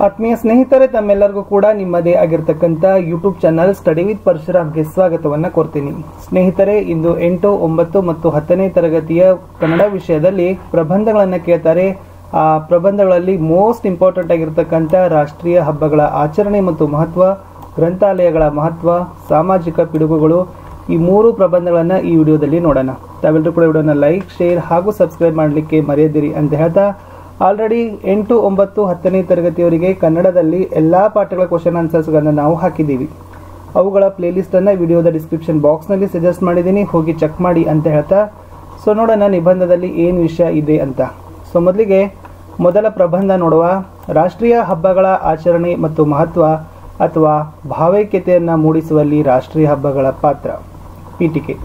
ಆತ್ಮೀಯ ಸ್ನೇಹಿತರೆ ತಮ್ಮೆಲ್ಲರಿಗೂ ಕೂಡ ನಿಮ್ಮದೇ ಆಗಿರ್ತಕ್ಕಂಥ ಯೂಟ್ಯೂಬ್ ಚಾನಲ್ ಸ್ಟಡಿ ವಿತ್ ಪರಶುರಾಮ್ಗೆ ಸ್ವಾಗತವನ್ನ ಕೋರ್ತೀನಿ ಸ್ನೇಹಿತರೆ ಇಂದು ಎಂಟು ಒಂಬತ್ತು ಮತ್ತು ಹತ್ತನೇ ತರಗತಿಯ ಕನ್ನಡ ವಿಷಯದಲ್ಲಿ ಪ್ರಬಂಧಗಳನ್ನು ಕೇಳ್ತಾರೆ ಆ ಪ್ರಬಂಧಗಳಲ್ಲಿ ಮೋಸ್ಟ್ ಇಂಪಾರ್ಟೆಂಟ್ ಆಗಿರ್ತಕ್ಕಂಥ ರಾಷ್ಟ್ರೀಯ ಹಬ್ಬಗಳ ಆಚರಣೆ ಮತ್ತು ಮಹತ್ವ ಗ್ರಂಥಾಲಯಗಳ ಮಹತ್ವ ಸಾಮಾಜಿಕ ಪಿಡುಗುಗಳು ಈ ಮೂರು ಪ್ರಬಂಧಗಳನ್ನು ಈ ವಿಡಿಯೋದಲ್ಲಿ ನೋಡೋಣ ತಾವೆಲ್ಲರೂ ಕೂಡ ವಿಡಿಯೋನ ಲೈಕ್ ಶೇರ್ ಹಾಗೂ ಸಬ್ಸ್ಕ್ರೈಬ್ ಮಾಡಲಿಕ್ಕೆ ಮರೆಯದಿರಿ ಅಂತ ಹೇಳ್ತಾ ಆಲ್ರೆಡಿ ಎಂಟು ಒಂಬತ್ತು ಹತ್ತನೇ ತರಗತಿಯವರಿಗೆ ಕನ್ನಡದಲ್ಲಿ ಎಲ್ಲಾ ಪಾಠಗಳ ಕ್ವಶನ್ ಆನ್ಸರ್ಸ್ಗಳನ್ನು ನಾವು ಹಾಕಿದ್ದೀವಿ ಅವುಗಳ ಪ್ಲೇಲಿಸ್ಟನ್ನು ವಿಡಿಯೋದ ಡಿಸ್ಕ್ರಿಪ್ಷನ್ ಬಾಕ್ಸ್ನಲ್ಲಿ ಸಜೆಸ್ಟ್ ಮಾಡಿದ್ದೀನಿ ಹೋಗಿ ಚೆಕ್ ಮಾಡಿ ಅಂತ ಹೇಳ್ತಾ ಸೊ ನೋಡೋಣ ನಿಬಂಧದಲ್ಲಿ ಏನು ವಿಷಯ ಇದೆ ಅಂತ ಸೊ ಮೊದಲಿಗೆ ಮೊದಲ ಪ್ರಬಂಧ ನೋಡುವ ರಾಷ್ಟ್ರೀಯ ಹಬ್ಬಗಳ ಆಚರಣೆ ಮತ್ತು ಮಹತ್ವ ಅಥವಾ ಭಾವೈಕ್ಯತೆಯನ್ನು ಮೂಡಿಸುವಲ್ಲಿ ರಾಷ್ಟ್ರೀಯ ಹಬ್ಬಗಳ ಪಾತ್ರ ಪೀಠಿಕೆ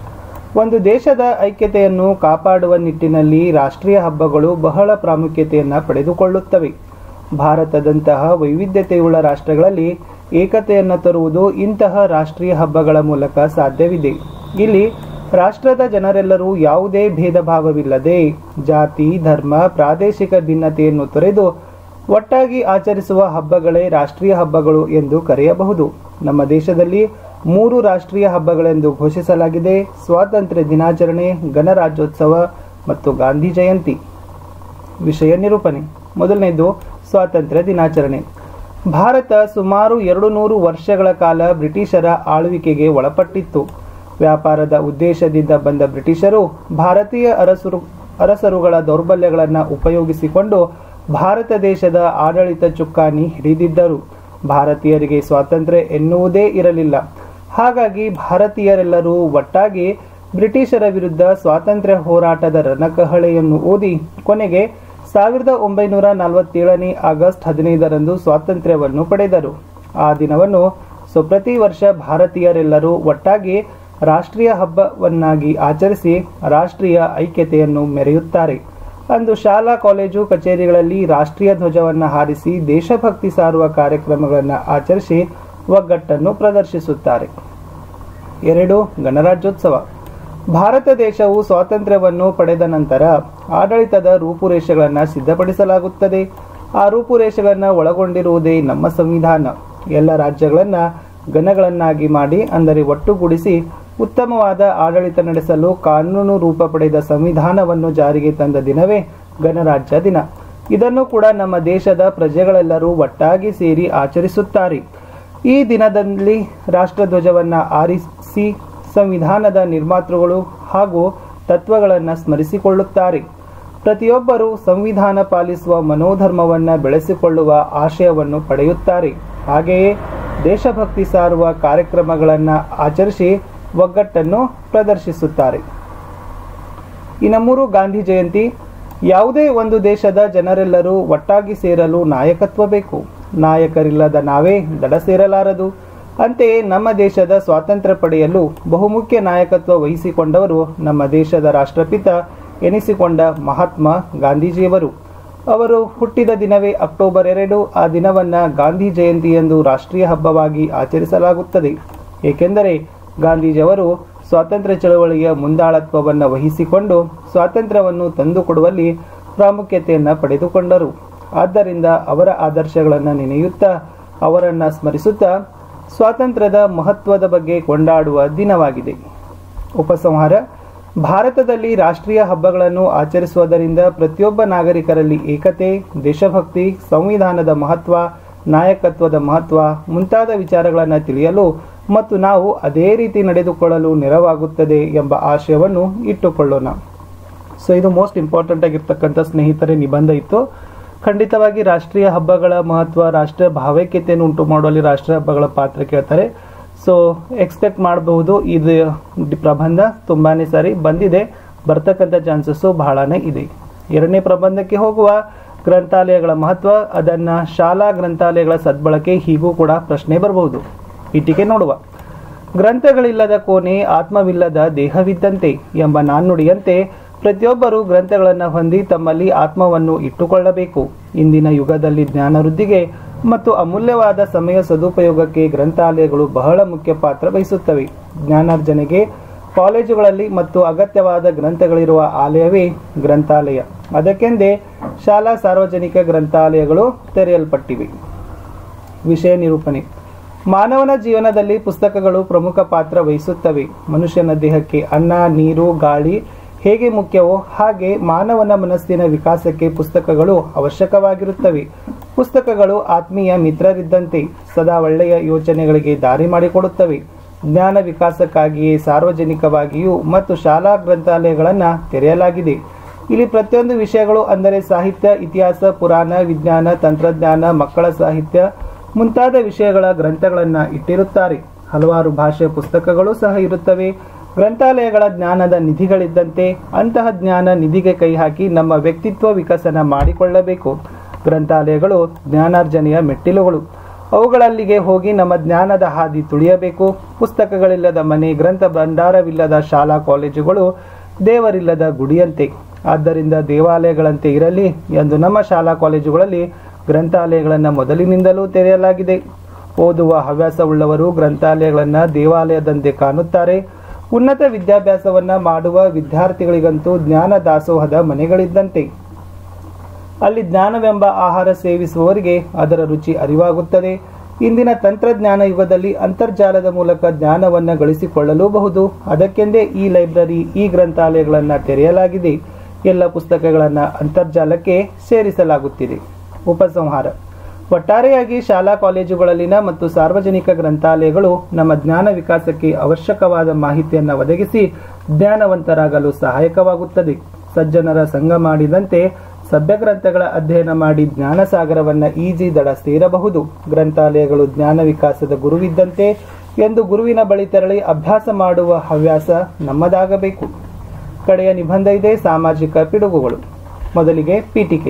ಒಂದು ದೇಶದ ಐಕ್ಯತೆಯನ್ನು ಕಾಪಾಡುವ ನಿಟ್ಟಿನಲ್ಲಿ ರಾಷ್ಟ್ರೀಯ ಹಬ್ಬಗಳು ಬಹಳ ಪ್ರಾಮುಖ್ಯತೆಯನ್ನು ಪಡೆದುಕೊಳ್ಳುತ್ತವೆ ಭಾರತದಂತಹ ವೈವಿಧ್ಯತೆಯುಳ್ಳ ರಾಷ್ಟ್ರಗಳಲ್ಲಿ ಏಕತೆಯನ್ನು ತರುವುದು ಇಂತಹ ರಾಷ್ಟ್ರೀಯ ಹಬ್ಬಗಳ ಮೂಲಕ ಸಾಧ್ಯವಿದೆ ಇಲ್ಲಿ ರಾಷ್ಟ್ರದ ಜನರೆಲ್ಲರೂ ಯಾವುದೇ ಭೇದ ಭಾವವಿಲ್ಲದೆ ಜಾತಿ ಧರ್ಮ ಪ್ರಾದೇಶಿಕ ಭಿನ್ನತೆಯನ್ನು ತೊರೆದು ಒಟ್ಟಾಗಿ ಆಚರಿಸುವ ಹಬ್ಬಗಳೇ ರಾಷ್ಟ್ರೀಯ ಹಬ್ಬಗಳು ಎಂದು ಕರೆಯಬಹುದು ನಮ್ಮ ದೇಶದಲ್ಲಿ ಮೂರು ರಾಷ್ಟ್ರೀಯ ಹಬ್ಬಗಳೆಂದು ಘೋಷಿಸಲಾಗಿದೆ ಸ್ವಾತಂತ್ರ್ಯ ದಿನಾಚರಣೆ ಗಣರಾಜ್ಯೋತ್ಸವ ಮತ್ತು ಗಾಂಧಿ ಜಯಂತಿ ವಿಷಯ ನಿರೂಪಣೆ ಮೊದಲನೇದು ಸ್ವಾತಂತ್ರ್ಯ ದಿನಾಚರಣೆ ಭಾರತ ಸುಮಾರು ಎರಡು ನೂರು ವರ್ಷಗಳ ಕಾಲ ಬ್ರಿಟಿಷರ ಆಳ್ವಿಕೆಗೆ ಒಳಪಟ್ಟಿತ್ತು ವ್ಯಾಪಾರದ ಉದ್ದೇಶದಿಂದ ಬಂದ ಬ್ರಿಟಿಷರು ಭಾರತೀಯ ಅರಸರು ಅರಸರುಗಳ ದೌರ್ಬಲ್ಯಗಳನ್ನು ಉಪಯೋಗಿಸಿಕೊಂಡು ಭಾರತ ದೇಶದ ಆಡಳಿತ ಚುಕ್ಕಾಣಿ ಹಿಡಿದಿದ್ದರು ಭಾರತೀಯರಿಗೆ ಸ್ವಾತಂತ್ರ್ಯ ಎನ್ನುವುದೇ ಇರಲಿಲ್ಲ ಹಾಗಾಗಿ ಭಾರತೀಯರೆಲ್ಲರೂ ಒಟ್ಟಾಗಿ ಬ್ರಿಟಿಷರ ವಿರುದ್ಧ ಸ್ವಾತಂತ್ರ್ಯ ಹೋರಾಟದ ರಣಕಹಳೆಯನ್ನು ಓದಿ ಕೊನೆಗೆ ಸಾವಿರದ ಒಂಬೈನೂರ ನಲವತ್ತೇಳನೇ ಆಗಸ್ಟ್ ಹದಿನೈದರಂದು ಸ್ವಾತಂತ್ರ್ಯವನ್ನು ಪಡೆದರು ಆ ದಿನವನ್ನು ಸೊ ಪ್ರತಿ ವರ್ಷ ಭಾರತೀಯರೆಲ್ಲರೂ ಒಟ್ಟಾಗಿ ರಾಷ್ಟ್ರೀಯ ಹಬ್ಬವನ್ನಾಗಿ ಆಚರಿಸಿ ರಾಷ್ಟ್ರೀಯ ಐಕ್ಯತೆಯನ್ನು ಮೆರೆಯುತ್ತಾರೆ ಅಂದು ಶಾಲಾ ಕಾಲೇಜು ಕಚೇರಿಗಳಲ್ಲಿ ರಾಷ್ಟ್ರೀಯ ಧ್ವಜವನ್ನು ಹಾರಿಸಿ ದೇಶಭಕ್ತಿ ಸಾರುವ ಕಾರ್ಯಕ್ರಮಗಳನ್ನು ಆಚರಿಸಿ ಒಗ್ಗಟ್ಟನ್ನು ಪ್ರದರ್ಶಿಸುತ್ತಾರೆ ಎರಡು ಗಣರಾಜ್ಯೋತ್ಸವ ಭಾರತ ದೇಶವು ಸ್ವಾತಂತ್ರ್ಯವನ್ನು ಪಡೆದ ನಂತರ ಆಡಳಿತದ ರೂಪುರೇಷೆಗಳನ್ನು ಸಿದ್ಧಪಡಿಸಲಾಗುತ್ತದೆ ಆ ರೂಪುರೇಷೆಗಳನ್ನು ಒಳಗೊಂಡಿರುವುದೇ ನಮ್ಮ ಸಂವಿಧಾನ ಎಲ್ಲ ರಾಜ್ಯಗಳನ್ನು ಗಣಗಳನ್ನಾಗಿ ಮಾಡಿ ಅಂದರೆ ಒಟ್ಟುಗೂಡಿಸಿ ಉತ್ತಮವಾದ ಆಡಳಿತ ನಡೆಸಲು ಕಾನೂನು ರೂಪ ಪಡೆದ ಸಂವಿಧಾನವನ್ನು ಜಾರಿಗೆ ತಂದ ದಿನವೇ ಗಣರಾಜ್ಯ ದಿನ ಇದನ್ನು ಕೂಡ ನಮ್ಮ ದೇಶದ ಪ್ರಜೆಗಳೆಲ್ಲರೂ ಒಟ್ಟಾಗಿ ಸೇರಿ ಆಚರಿಸುತ್ತಾರೆ ಈ ದಿನದಲ್ಲಿ ರಾಷ್ಟ್ರಧ್ವಜವನ್ನು ಆರಿಸಿ ಸಂವಿಧಾನದ ನಿರ್ಮಾತೃಗಳು ಹಾಗೂ ತತ್ವಗಳನ್ನು ಸ್ಮರಿಸಿಕೊಳ್ಳುತ್ತಾರೆ ಪ್ರತಿಯೊಬ್ಬರೂ ಸಂವಿಧಾನ ಪಾಲಿಸುವ ಮನೋಧರ್ಮವನ್ನು ಬೆಳೆಸಿಕೊಳ್ಳುವ ಆಶಯವನ್ನು ಪಡೆಯುತ್ತಾರೆ ಹಾಗೆಯೇ ದೇಶಭಕ್ತಿ ಸಾರುವ ಕಾರ್ಯಕ್ರಮಗಳನ್ನು ಆಚರಿಸಿ ಒಗ್ಗಟ್ಟನ್ನು ಪ್ರದರ್ಶಿಸುತ್ತಾರೆ ಇನ್ನು ಮೂರು ಗಾಂಧಿ ಜಯಂತಿ ಯಾವುದೇ ಒಂದು ದೇಶದ ಜನರೆಲ್ಲರೂ ಒಟ್ಟಾಗಿ ಸೇರಲು ನಾಯಕತ್ವ ಬೇಕು ನಾಯಕರಿಲ್ಲದ ನಾವೇ ದಡ ಸೇರಲಾರದು ಅಂತೆಯೇ ನಮ್ಮ ದೇಶದ ಸ್ವಾತಂತ್ರ್ಯ ಪಡೆಯಲು ಬಹುಮುಖ್ಯ ನಾಯಕತ್ವ ವಹಿಸಿಕೊಂಡವರು ನಮ್ಮ ದೇಶದ ರಾಷ್ಟ್ರಪಿತ ಎನಿಸಿಕೊಂಡ ಮಹಾತ್ಮ ಗಾಂಧೀಜಿಯವರು ಅವರು ಹುಟ್ಟಿದ ದಿನವೇ ಅಕ್ಟೋಬರ್ ಎರಡು ಆ ದಿನವನ್ನು ಗಾಂಧಿ ಜಯಂತಿ ಎಂದು ರಾಷ್ಟ್ರೀಯ ಹಬ್ಬವಾಗಿ ಆಚರಿಸಲಾಗುತ್ತದೆ ಏಕೆಂದರೆ ಗಾಂಧೀಜಿಯವರು ಸ್ವಾತಂತ್ರ್ಯ ಚಳವಳಿಯ ಮುಂದಾಳತ್ವವನ್ನು ವಹಿಸಿಕೊಂಡು ಸ್ವಾತಂತ್ರ್ಯವನ್ನು ತಂದುಕೊಡುವಲ್ಲಿ ಪ್ರಾಮುಖ್ಯತೆಯನ್ನು ಪಡೆದುಕೊಂಡರು ಆದ್ದರಿಂದ ಅವರ ಆದರ್ಶಗಳನ್ನು ನೆನೆಯುತ್ತಾ ಅವರನ್ನು ಸ್ಮರಿಸುತ್ತಾ ಸ್ವಾತಂತ್ರ್ಯದ ಮಹತ್ವದ ಬಗ್ಗೆ ಕೊಂಡಾಡುವ ದಿನವಾಗಿದೆ ಉಪಸಂಹಾರ ಭಾರತದಲ್ಲಿ ರಾಷ್ಟ್ರೀಯ ಹಬ್ಬಗಳನ್ನು ಆಚರಿಸುವುದರಿಂದ ಪ್ರತಿಯೊಬ್ಬ ನಾಗರಿಕರಲ್ಲಿ ಏಕತೆ ದೇಶಭಕ್ತಿ ಸಂವಿಧಾನದ ಮಹತ್ವ ನಾಯಕತ್ವದ ಮಹತ್ವ ಮುಂತಾದ ವಿಚಾರಗಳನ್ನು ತಿಳಿಯಲು ಮತ್ತು ನಾವು ಅದೇ ರೀತಿ ನಡೆದುಕೊಳ್ಳಲು ನೆರವಾಗುತ್ತದೆ ಎಂಬ ಆಶಯವನ್ನು ಇಟ್ಟುಕೊಳ್ಳೋಣ ಸೊ ಇದು ಮೋಸ್ಟ್ ಇಂಪಾರ್ಟೆಂಟ್ ಆಗಿರ್ತಕ್ಕಂಥ ಸ್ನೇಹಿತರೆ ನಿಬಂಧ ಇತ್ತು ಖಂಡಿತವಾಗಿ ರಾಷ್ಟ್ರೀಯ ಹಬ್ಬಗಳ ಮಹತ್ವ ರಾಷ್ಟ್ರೀಯ ಭಾವೈಕ್ಯತೆಯನ್ನು ಉಂಟು ಮಾಡುವಲ್ಲಿ ರಾಷ್ಟ್ರೀಯ ಹಬ್ಬಗಳ ಪಾತ್ರ ಕೇಳ್ತಾರೆ ಸೊ ಎಕ್ಸ್ಪೆಕ್ಟ್ ಮಾಡಬಹುದು ಇದು ಪ್ರಬಂಧ ತುಂಬಾನೇ ಸಾರಿ ಬಂದಿದೆ ಬರ್ತಕ್ಕಂಥ ಚಾನ್ಸಸ್ಸು ಬಹಳನೇ ಇದೆ ಎರಡನೇ ಪ್ರಬಂಧಕ್ಕೆ ಹೋಗುವ ಗ್ರಂಥಾಲಯಗಳ ಮಹತ್ವ ಅದನ್ನ ಶಾಲಾ ಗ್ರಂಥಾಲಯಗಳ ಸದ್ಬಳಕೆ ಹೀಗೂ ಕೂಡ ಪ್ರಶ್ನೆ ಬರಬಹುದು ಇಟ್ಟಿಗೆ ನೋಡುವ ಗ್ರಂಥಗಳಿಲ್ಲದ ಕೋಣೆ ಆತ್ಮವಿಲ್ಲದ ದೇಹವಿದ್ದಂತೆ ಎಂಬ ನಾಣ್ಣುಡಿಯಂತೆ ಪ್ರತಿಯೊಬ್ಬರು ಗ್ರಂಥಗಳನ್ನು ಹೊಂದಿ ತಮ್ಮಲ್ಲಿ ಆತ್ಮವನ್ನು ಇಟ್ಟುಕೊಳ್ಳಬೇಕು ಇಂದಿನ ಯುಗದಲ್ಲಿ ಜ್ಞಾನ ವೃದ್ಧಿಗೆ ಮತ್ತು ಅಮೂಲ್ಯವಾದ ಸಮಯ ಸದುಪಯೋಗಕ್ಕೆ ಗ್ರಂಥಾಲಯಗಳು ಬಹಳ ಮುಖ್ಯ ಪಾತ್ರ ವಹಿಸುತ್ತವೆ ಜ್ಞಾನಾರ್ಜನೆಗೆ ಕಾಲೇಜುಗಳಲ್ಲಿ ಮತ್ತು ಅಗತ್ಯವಾದ ಗ್ರಂಥಗಳಿರುವ ಆಲಯವೇ ಗ್ರಂಥಾಲಯ ಅದಕ್ಕೆಂದೇ ಶಾಲಾ ಸಾರ್ವಜನಿಕ ಗ್ರಂಥಾಲಯಗಳು ತೆರೆಯಲ್ಪಟ್ಟಿವೆ ವಿಷಯ ನಿರೂಪಣೆ ಮಾನವನ ಜೀವನದಲ್ಲಿ ಪುಸ್ತಕಗಳು ಪ್ರಮುಖ ಪಾತ್ರ ವಹಿಸುತ್ತವೆ ಮನುಷ್ಯನ ದೇಹಕ್ಕೆ ಅನ್ನ ನೀರು ಗಾಳಿ ಹೇಗೆ ಮುಖ್ಯವೋ ಹಾಗೆ ಮಾನವನ ಮನಸ್ಸಿನ ವಿಕಾಸಕ್ಕೆ ಪುಸ್ತಕಗಳು ಅವಶ್ಯಕವಾಗಿರುತ್ತವೆ ಪುಸ್ತಕಗಳು ಆತ್ಮೀಯ ಮಿತ್ರರಿದ್ದಂತೆ ಸದಾ ಒಳ್ಳೆಯ ಯೋಚನೆಗಳಿಗೆ ದಾರಿ ಮಾಡಿಕೊಡುತ್ತವೆ ಜ್ಞಾನ ವಿಕಾಸಕ್ಕಾಗಿಯೇ ಸಾರ್ವಜನಿಕವಾಗಿಯೂ ಮತ್ತು ಶಾಲಾ ಗ್ರಂಥಾಲಯಗಳನ್ನು ತೆರೆಯಲಾಗಿದೆ ಇಲ್ಲಿ ಪ್ರತಿಯೊಂದು ವಿಷಯಗಳು ಅಂದರೆ ಸಾಹಿತ್ಯ ಇತಿಹಾಸ ಪುರಾಣ ವಿಜ್ಞಾನ ತಂತ್ರಜ್ಞಾನ ಮಕ್ಕಳ ಸಾಹಿತ್ಯ ಮುಂತಾದ ವಿಷಯಗಳ ಗ್ರಂಥಗಳನ್ನು ಇಟ್ಟಿರುತ್ತಾರೆ ಹಲವಾರು ಭಾಷೆಯ ಪುಸ್ತಕಗಳು ಸಹ ಇರುತ್ತವೆ ಗ್ರಂಥಾಲಯಗಳ ಜ್ಞಾನದ ನಿಧಿಗಳಿದ್ದಂತೆ ಅಂತಹ ಜ್ಞಾನ ನಿಧಿಗೆ ಕೈ ಹಾಕಿ ನಮ್ಮ ವ್ಯಕ್ತಿತ್ವ ವಿಕಸನ ಮಾಡಿಕೊಳ್ಳಬೇಕು ಗ್ರಂಥಾಲಯಗಳು ಜ್ಞಾನಾರ್ಜನೆಯ ಮೆಟ್ಟಿಲುಗಳು ಅವುಗಳಲ್ಲಿಗೆ ಹೋಗಿ ನಮ್ಮ ಜ್ಞಾನದ ಹಾದಿ ತುಳಿಯಬೇಕು ಪುಸ್ತಕಗಳಿಲ್ಲದ ಮನೆ ಗ್ರಂಥ ಭಂಡಾರವಿಲ್ಲದ ಶಾಲಾ ಕಾಲೇಜುಗಳು ದೇವರಿಲ್ಲದ ಗುಡಿಯಂತೆ ಆದ್ದರಿಂದ ದೇವಾಲಯಗಳಂತೆ ಇರಲಿ ಎಂದು ನಮ್ಮ ಶಾಲಾ ಕಾಲೇಜುಗಳಲ್ಲಿ ಗ್ರಂಥಾಲಯಗಳನ್ನು ಮೊದಲಿನಿಂದಲೂ ತೆರೆಯಲಾಗಿದೆ ಓದುವ ಹವ್ಯಾಸವುಳ್ಳವರು ಗ್ರಂಥಾಲಯಗಳನ್ನು ದೇವಾಲಯದಂತೆ ಕಾಣುತ್ತಾರೆ ಉನ್ನತ ವಿದ್ಯಾಭ್ಯಾಸವನ್ನ ಮಾಡುವ ವಿದ್ಯಾರ್ಥಿಗಳಿಗಂತೂ ಜ್ಞಾನ ದಾಸೋಹದ ಮನೆಗಳಿದ್ದಂತೆ ಅಲ್ಲಿ ಜ್ಞಾನವೆಂಬ ಆಹಾರ ಸೇವಿಸುವವರಿಗೆ ಅದರ ರುಚಿ ಅರಿವಾಗುತ್ತದೆ ಇಂದಿನ ತಂತ್ರಜ್ಞಾನ ಯುಗದಲ್ಲಿ ಅಂತರ್ಜಾಲದ ಮೂಲಕ ಜ್ಞಾನವನ್ನು ಗಳಿಸಿಕೊಳ್ಳಲೂಬಹುದು ಅದಕ್ಕೆಂದೇ ಈ ಲೈಬ್ರರಿ ಈ ಗ್ರಂಥಾಲಯಗಳನ್ನು ತೆರೆಯಲಾಗಿದೆ ಎಲ್ಲ ಪುಸ್ತಕಗಳನ್ನು ಅಂತರ್ಜಾಲಕ್ಕೆ ಸೇರಿಸಲಾಗುತ್ತಿದೆ ಉಪಸಂಹಾರ ಒಟ್ಟಾರೆಯಾಗಿ ಶಾಲಾ ಕಾಲೇಜುಗಳಲ್ಲಿನ ಮತ್ತು ಸಾರ್ವಜನಿಕ ಗ್ರಂಥಾಲಯಗಳು ನಮ್ಮ ಜ್ಞಾನ ವಿಕಾಸಕ್ಕೆ ಅವಶ್ಯಕವಾದ ಮಾಹಿತಿಯನ್ನು ಒದಗಿಸಿ ಜ್ಞಾನವಂತರಾಗಲು ಸಹಾಯಕವಾಗುತ್ತದೆ ಸಜ್ಜನರ ಸಂಘ ಮಾಡಿದಂತೆ ಸಭ್ಯ ಗ್ರಂಥಗಳ ಅಧ್ಯಯನ ಮಾಡಿ ಜ್ಞಾನ ಸಾಗರವನ್ನ ಈಜಿ ದಡ ಸೇರಬಹುದು ಗ್ರಂಥಾಲಯಗಳು ಜ್ಞಾನ ವಿಕಾಸದ ಗುರುವಿದ್ದಂತೆ ಎಂದು ಗುರುವಿನ ಬಳಿ ತೆರಳಿ ಅಭ್ಯಾಸ ಮಾಡುವ ಹವ್ಯಾಸ ನಮ್ಮದಾಗಬೇಕು ಕಡೆಯ ನಿಬಂಧ ಇದೆ ಸಾಮಾಜಿಕ ಪಿಡುಗುಗಳು ಮೊದಲಿಗೆ ಪೀಠಿಕೆ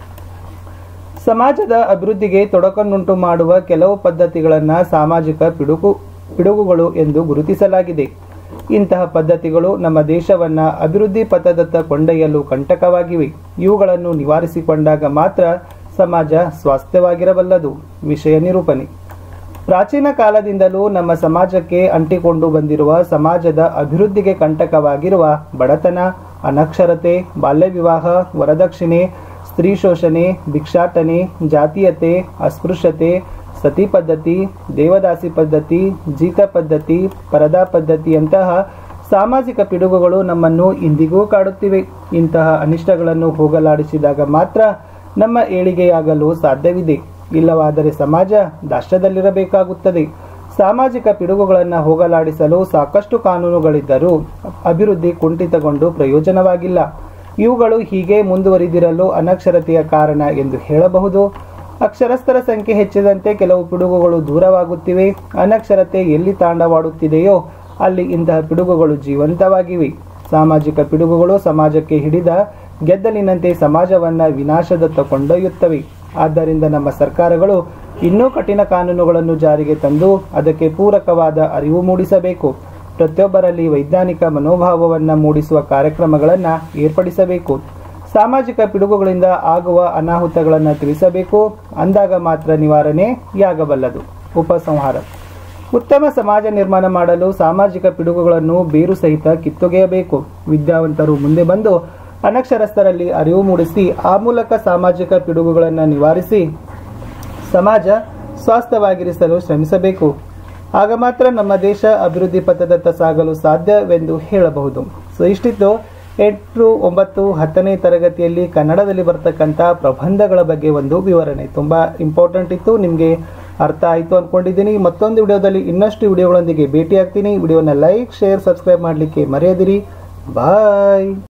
ಸಮಾಜದ ಅಭಿವೃದ್ಧಿಗೆ ತೊಡಕನ್ನುಂಟು ಮಾಡುವ ಕೆಲವು ಪದ್ಧತಿಗಳನ್ನು ಸಾಮಾಜಿಕ ಪಿಡುಗು ಪಿಡುಗುಗಳು ಎಂದು ಗುರುತಿಸಲಾಗಿದೆ ಇಂತಹ ಪದ್ಧತಿಗಳು ನಮ್ಮ ದೇಶವನ್ನ ಅಭಿವೃದ್ಧಿ ಪಥದತ್ತ ಕೊಂಡೊಯ್ಯಲು ಕಂಟಕವಾಗಿವೆ ಇವುಗಳನ್ನು ನಿವಾರಿಸಿಕೊಂಡಾಗ ಮಾತ್ರ ಸಮಾಜ ಸ್ವಾಸ್ಥ್ಯವಾಗಿರಬಲ್ಲದು ವಿಷಯ ನಿರೂಪಣೆ ಪ್ರಾಚೀನ ಕಾಲದಿಂದಲೂ ನಮ್ಮ ಸಮಾಜಕ್ಕೆ ಅಂಟಿಕೊಂಡು ಬಂದಿರುವ ಸಮಾಜದ ಅಭಿವೃದ್ಧಿಗೆ ಕಂಟಕವಾಗಿರುವ ಬಡತನ ಅನಕ್ಷರತೆ ಬಾಲ್ಯ ವಿವಾಹ ವರದಕ್ಷಿಣೆ ಸ್ತ್ರೀ ಶೋಷಣೆ ಭಿಕ್ಷಾಟನೆ ಜಾತೀಯತೆ ಅಸ್ಪೃಶ್ಯತೆ ಸತಿ ಪದ್ಧತಿ ದೇವದಾಸಿ ಪದ್ಧತಿ ಜೀತ ಪದ್ಧತಿ ಪರದಾ ಪದ್ಧತಿಯಂತಹ ಸಾಮಾಜಿಕ ಪಿಡುಗುಗಳು ನಮ್ಮನ್ನು ಇಂದಿಗೂ ಕಾಡುತ್ತಿವೆ ಇಂತಹ ಅನಿಷ್ಟಗಳನ್ನು ಹೋಗಲಾಡಿಸಿದಾಗ ಮಾತ್ರ ನಮ್ಮ ಏಳಿಗೆಯಾಗಲು ಸಾಧ್ಯವಿದೆ ಇಲ್ಲವಾದರೆ ಸಮಾಜ ದಾಷ್ಟ್ಯದಲ್ಲಿರಬೇಕಾಗುತ್ತದೆ ಸಾಮಾಜಿಕ ಪಿಡುಗುಗಳನ್ನು ಹೋಗಲಾಡಿಸಲು ಸಾಕಷ್ಟು ಕಾನೂನುಗಳಿದ್ದರೂ ಅಭಿವೃದ್ಧಿ ಕುಂಠಿತಗೊಂಡು ಪ್ರಯೋಜನವಾಗಿಲ್ಲ ಇವುಗಳು ಹೀಗೆ ಮುಂದುವರಿದಿರಲು ಅನಕ್ಷರತೆಯ ಕಾರಣ ಎಂದು ಹೇಳಬಹುದು ಅಕ್ಷರಸ್ಥರ ಸಂಖ್ಯೆ ಹೆಚ್ಚಿದಂತೆ ಕೆಲವು ಪಿಡುಗುಗಳು ದೂರವಾಗುತ್ತಿವೆ ಅನಕ್ಷರತೆ ಎಲ್ಲಿ ತಾಂಡವಾಡುತ್ತಿದೆಯೋ ಅಲ್ಲಿ ಇಂತಹ ಪಿಡುಗುಗಳು ಜೀವಂತವಾಗಿವೆ ಸಾಮಾಜಿಕ ಪಿಡುಗುಗಳು ಸಮಾಜಕ್ಕೆ ಹಿಡಿದ ಗೆದ್ದಲಿನಂತೆ ಸಮಾಜವನ್ನ ವಿನಾಶದತ್ತ ಕೊಂಡೊಯ್ಯುತ್ತವೆ ಆದ್ದರಿಂದ ನಮ್ಮ ಸರ್ಕಾರಗಳು ಇನ್ನೂ ಕಠಿಣ ಕಾನೂನುಗಳನ್ನು ಜಾರಿಗೆ ತಂದು ಅದಕ್ಕೆ ಪೂರಕವಾದ ಅರಿವು ಮೂಡಿಸಬೇಕು ಪ್ರತಿಯೊಬ್ಬರಲ್ಲಿ ವೈಜ್ಞಾನಿಕ ಮನೋಭಾವವನ್ನು ಮೂಡಿಸುವ ಕಾರ್ಯಕ್ರಮಗಳನ್ನು ಏರ್ಪಡಿಸಬೇಕು ಸಾಮಾಜಿಕ ಪಿಡುಗುಗಳಿಂದ ಆಗುವ ಅನಾಹುತಗಳನ್ನು ತಿಳಿಸಬೇಕು ಅಂದಾಗ ಮಾತ್ರ ನಿವಾರಣೆಯಾಗಬಲ್ಲದು ಉಪಸಂಹಾರ ಉತ್ತಮ ಸಮಾಜ ನಿರ್ಮಾಣ ಮಾಡಲು ಸಾಮಾಜಿಕ ಪಿಡುಗುಗಳನ್ನು ಬೇರು ಸಹಿತ ಕಿತ್ತೊಗೆಯಬೇಕು ವಿದ್ಯಾವಂತರು ಮುಂದೆ ಬಂದು ಅನಕ್ಷರಸ್ಥರಲ್ಲಿ ಅರಿವು ಮೂಡಿಸಿ ಆ ಮೂಲಕ ಸಾಮಾಜಿಕ ಪಿಡುಗುಗಳನ್ನು ನಿವಾರಿಸಿ ಸಮಾಜ ಸ್ವಾಸ್ಥ್ಯವಾಗಿರಿಸಲು ಶ್ರಮಿಸಬೇಕು ಆಗ ಮಾತ್ರ ನಮ್ಮ ದೇಶ ಅಭಿವೃದ್ಧಿ ಪಥದತ್ತ ಸಾಗಲು ಸಾಧ್ಯವೆಂದು ಹೇಳಬಹುದು ಸೊ ಇಷ್ಟಿತ್ತು ಎಂಟು ಒಂಬತ್ತು ಹತ್ತನೇ ತರಗತಿಯಲ್ಲಿ ಕನ್ನಡದಲ್ಲಿ ಬರ್ತಕ್ಕಂಥ ಪ್ರಬಂಧಗಳ ಬಗ್ಗೆ ಒಂದು ವಿವರಣೆ ತುಂಬ ಇಂಪಾರ್ಟೆಂಟ್ ಇತ್ತು ನಿಮಗೆ ಅರ್ಥ ಆಯಿತು ಅಂದ್ಕೊಂಡಿದ್ದೀನಿ ಮತ್ತೊಂದು ವಿಡಿಯೋದಲ್ಲಿ ಇನ್ನಷ್ಟು ವಿಡಿಯೋಗಳೊಂದಿಗೆ ಭೇಟಿ ಆಗ್ತೀನಿ ವಿಡಿಯೋನ ಲೈಕ್ ಶೇರ್ ಸಬ್ಸ್ಕ್ರೈಬ್ ಮಾಡಲಿಕ್ಕೆ ಮರೆಯದಿರಿ ಬಾಯ್